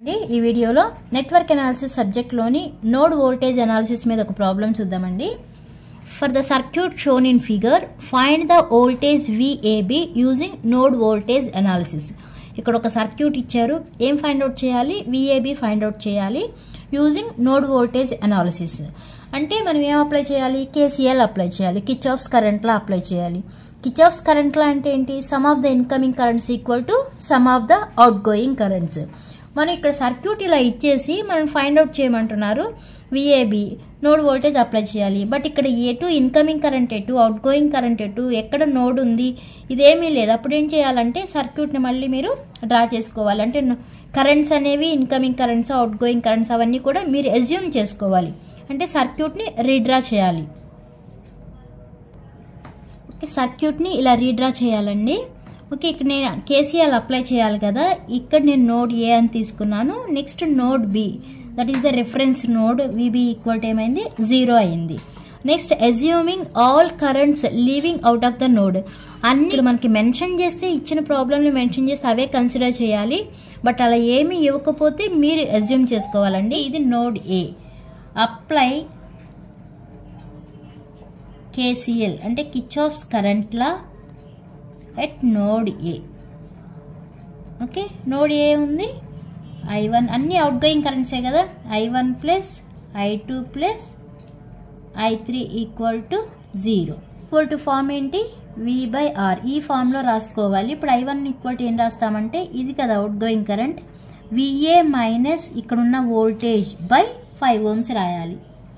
అండి ఈ వీడియోలో నెట్వర్క్ అనాలిసిస్ సబ్జెక్ట్లోని నోడ్ వోల్టేజ్ అనాలిసిస్ మీద ఒక ప్రాబ్లం చూద్దామండి for the circuit shown in figure find the voltage VAB using node voltage analysis ఇక్కడ ఒక సర్క్యూట్ ఇచ్చారు ఏం ఫైండ్ అవుట్ చేయాలి విఏబి ఫైండ్ అవుట్ చేయాలి యూజింగ్ నోడ్ వోల్టేజ్ అనాలిసిస్ అంటే మనం ఏం అప్లై చేయాలి కేసీఎల్ అప్లై చేయాలి కిచ్ ఆఫ్స్ కరెంట్లా అప్లై చేయాలి కిచ్ ఆఫ్స్ కరెంట్లా అంటే ఏంటి sum of the incoming currents equal to sum of the outgoing currents మనం ఇక్కడ సర్క్యూట్ ఇలా ఇచ్చేసి మనం ఫైండ్ అవుట్ చేయమంటున్నారు విఏబి నోడ్ వోల్టేజ్ అప్లై చేయాలి బట్ ఇక్కడ ఎటు ఇన్కమింగ్ కరెంట్ ఎటు అవుట్ గోయింగ్ కరెంట్ ఎటు ఎక్కడ నోడ్ ఉంది ఇదేమీ లేదు అప్పుడు ఏం చేయాలంటే సర్క్యూట్ని మళ్ళీ మీరు డ్రా చేసుకోవాలి అంటే కరెంట్స్ అనేవి incoming currents outgoing currents అవన్నీ కూడా మీరు ఎజ్యూమ్ చేసుకోవాలి అంటే సర్క్యూట్ని రీడ్రా చేయాలి ఓకే సర్క్యూట్ని ఇలా రీడ్రా చేయాలండి ఓకే ఇక్కడ నేను కేసీఎల్ అప్లై చేయాలి కదా ఇక్కడ నేను నోడ్ ఏ అని తీసుకున్నాను next node B that is the reference node VB equal to ఏమైంది జీరో అయింది next assuming all currents leaving out of the node అన్ని ఇక్కడ మనకి మెన్షన్ చేస్తే ఇచ్చిన ప్రాబ్లమ్ని మెన్షన్ చేస్తే అవే కన్సిడర్ చేయాలి బట్ అలా ఏమీ ఇవ్వకపోతే మీరు అజ్యూమ్ చేసుకోవాలండి ఇది నోడ్ ఏ అప్లై కేసీఎల్ అంటే Kirchhoff's current law at node A okay node A ఉంది ఐ వన్ అన్ని అవుట్ గోయింగ్ కరెంట్సే కదా I one plus I two plus I three equal to zero equal to form ఏంటి V by are ఈ ఫామ్లో రాసుకోవాలి ఇప్పుడు ఐ వన్ ఈక్వల్ టు ఏం రాస్తామంటే ఇది కదా outgoing current VA minus ఇక్కడున్న వోల్టేజ్ బై ఫైవ్ ఓమ్స్ రాయాలి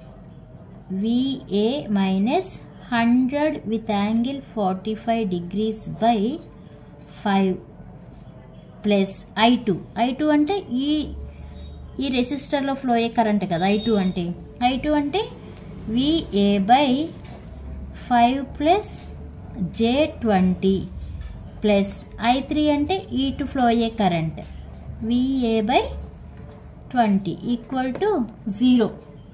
VA minus hundred with angle forty five degrees by five plus I two I two అంటే ఈ ఈ రెసిస్టర్లో ఫ్లో అయ్యే కరెంట్ కదా ఐ టూ అంటే ఐ టూ అంటే VA by five plus J twenty plus I three అంటే ఈ టు ఫ్లో అయ్యే current VA by twenty equal to zero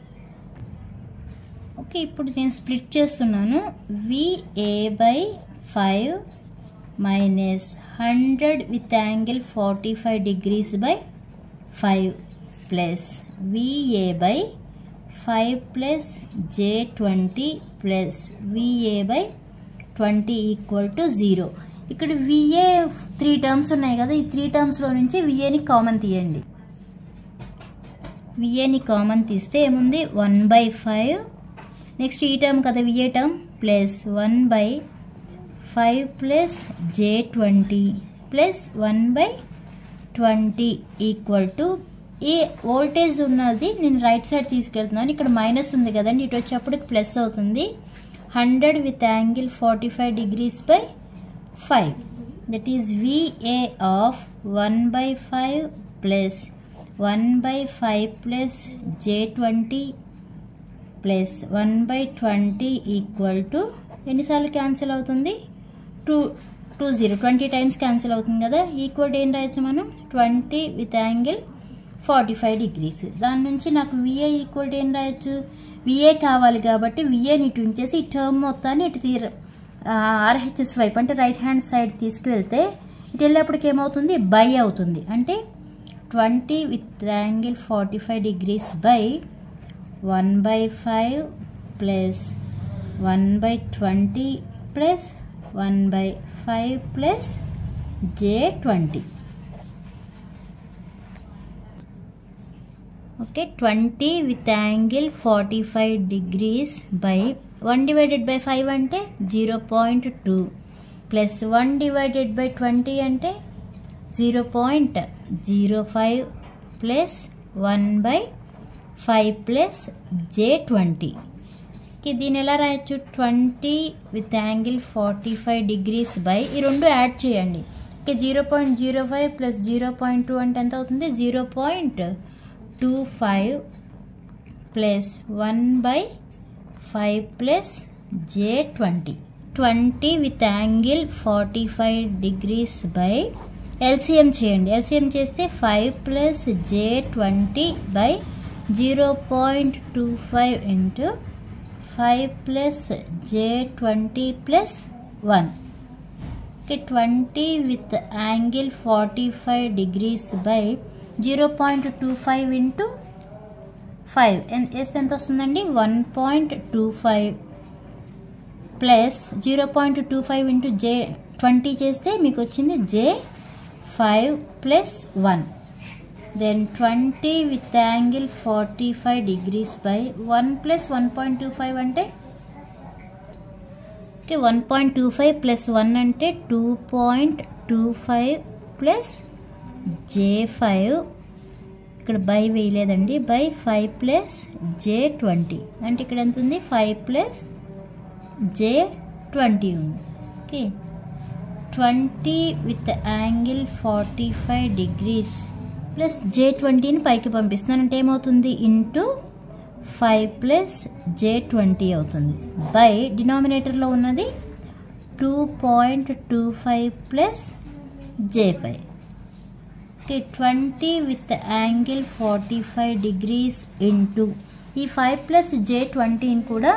okay ఇప్పుడు నేను స్ప్లిట్ చేస్తున్నాను VA by five minus hundred with angle forty five degrees by five plus VA by five plus J twenty plus VA by twenty equal to zero ఇక్కడ VA three terms ఉన్నాయి కదా ఈ three టర్మ్స్లో నుంచి విఏని common తీయండి విఏని common తీస్తే ఏముంది one by five next ఈ term కదా VA term plus one by five plus J twenty plus one by twenty equal to ఈ వోల్టేజ్ ఉన్నది నేను రైట్ సైడ్ తీసుకెళ్తున్నాను ఇక్కడ మైనస్ ఉంది కదండి ఇటు వచ్చేప్పటికి ప్లస్ అవుతుంది hundred with angle forty five degrees by five that is VA of one by five plus one by five plus J twenty plus one by twenty equal to ఎన్నిసార్లు cancel అవుతుంది two two zero twenty times cancel అవుతుంది కదా equal ఏం రాయొచ్చు మనం twenty with angle forty five degrees దాని నుంచి నాకు విఏ ఈక్వల్ ఏం రాయొచ్చు విఏ కావాలి కాబట్టి విఏని ఇటు ఉంచేసి ఈ టర్మ్ మొత్తాన్ని ఇటు తీర ఆర్హెచ్ఎస్ వైపు అంటే రైట్ హ్యాండ్ సైడ్ తీసుకువెళ్తే ఇటు వెళ్ళేప్పటికి ఏమవుతుంది బై అవుతుంది అంటే twenty with angle forty five degrees by one by five plus one by twenty plus one by five plus J twenty okay twenty with angle forty five degrees by one divided by five అంటే zero point two plus one divided by twenty అంటే zero point zero five plus one by five plus J twenty దీన్ని ఎలా రాయొచ్చు twenty with angle forty five degrees by ఈ రెండు add చేయండి okay zero point zero five plus zero point two అంటే ఎంత అవుతుంది zero point two five plus one by five plus J twenty twenty with angle forty five degrees by LCM చేయండి LCM చేస్తే five plus J twenty by zero point two five into five plus J twenty plus one okay twenty with angle forty five degrees by zero point two five into five వేస్తే ఎంత వస్తుందండి one point two five plus zero point two five into j twenty చేస్తే మీకు వచ్చింది j five plus one then twenty with angle forty five degrees by one plus one point two five అంటే okay one point two five plus one అంటే two point two five plus j five ఇక్కడ by వేయలేదండి by five plus J twenty అంటే ఇక్కడ ఎంత ఉంది five plus జే twenty ఉంది okay twenty with angle forty five degrees plus j ట్వంటీని పైకి పంపిస్తున్నాను అంటే ఏమవుతుంది ఇంటూ ఫైవ్ ప్లస్ జే ట్వంటీ అవుతుంది బై డినామినేటర్లో ఉన్నది two point two five plus j five okay twenty with angle forty five degrees into ఈ ఫైవ్ ప్లస్ జే ట్వంటీని కూడా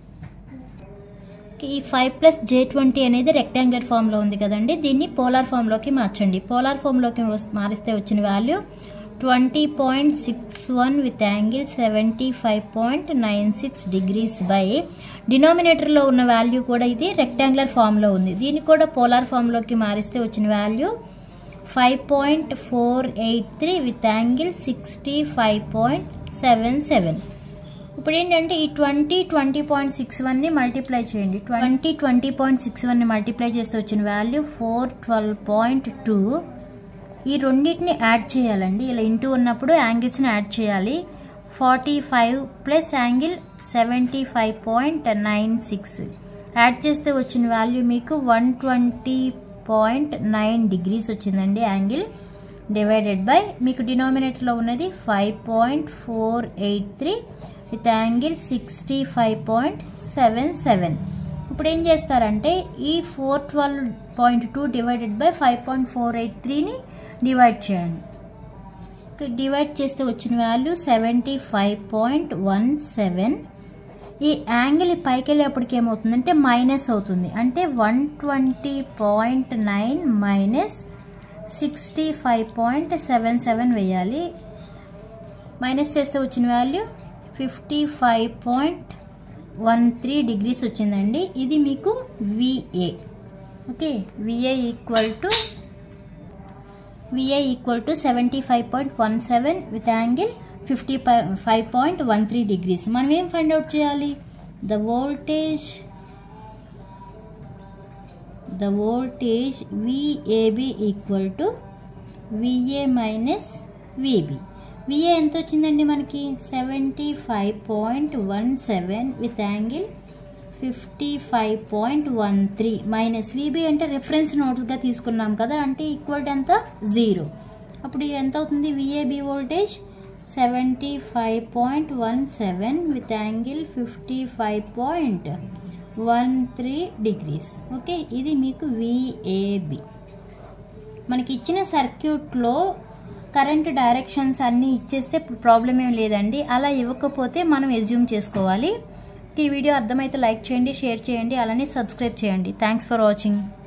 ఈ ఫైవ్ ప్లస్ జే ట్వంటీ అనేది రెక్టాంగులర్ ఫామ్లో ఉంది కదండి దీన్ని పోలార్ ఫామ్లోకి మార్చండి పోలార్ ఫామ్లోకి మారిస్తే వచ్చిన value twenty point six one with angle seventy five point nine six degrees by డినామినేటర్లో ఉన్న వాల్యూ కూడా ఇది రెక్టాంగులర్ ఫామ్లో ఉంది దీన్ని కూడా పోలార్ ఫామ్లోకి మారిస్తే వచ్చిన value five point four eight three with angle sixty five point seven seven ఇప్పుడు ఏంటంటే ఈ ట్వంటీ ట్వంటీ పాయింట్ సిక్స్ వన్ని మల్టిప్లై చేయండి ట్వంటీ ట్వంటీ పాయింట్ సిక్స్ వన్ని మల్టిప్లై చేస్తే వచ్చిన value four twelve point two ఈ రెండింటిని యాడ్ చేయాలండి ఇలా ఇంటూ ఉన్నప్పుడు యాంగిల్స్ని యాడ్ చేయాలి forty five plus angle seventy five point nine six add చేస్తే వచ్చిన వాల్యూ మీకు one twenty point nine degrees వచ్చిందండి యాంగిల్ డివైడెడ్ బై మీకు డినామినేటర్లో ఉన్నది five point four eight three with angle sixty five point seven seven ఇప్పుడు ఏం చేస్తారంటే ఈ four twelve point two divided by five point four eight త్రీని డివైడ్ చేయండి డివైడ్ చేస్తే వచ్చిన value seventy five point one seven ఈ యాంగిల్ పైకి వెళ్ళేప్పటికి ఏమవుతుందంటే మైనస్ అవుతుంది అంటే one twenty point nine minus sixty five point seven seven వేయాలి మైనస్ చేస్తే వచ్చిన value fifty five point one three degrees వచ్చిందండి ఇది మీకు VA okay VA equal to VA equal to seventy five point one seven with angle fifty five point one three degrees మనం ఏం find out చేయాలి the voltage the voltage VAB equal to VA minus VB VA ఎంత వచ్చిందండి మనకి seventy five point one seven with angle fifty five point one three minus VB అంటే reference నోట్గా తీసుకున్నాం కదా అంటే ఈక్వల్ టు ఎంత జీరో అప్పుడు ఎంత అవుతుంది VAB voltage seventy five point one seven with angle fifty five point one three degrees okay ఇది మీకు విఏబి మనకి ఇచ్చిన సర్క్యూట్లో కరెంట్ డైరెక్షన్స్ అన్నీ ఇచ్చేస్తే ప్రాబ్లం ఏం లేదండి అలా ఇవ్వకపోతే మనం ఎజ్యూమ్ చేసుకోవాలి ఈ వీడియో అర్థమైతే లైక్ చేయండి షేర్ చేయండి అలానే సబ్స్క్రైబ్ చేయండి థ్యాంక్స్ ఫర్ వాచింగ్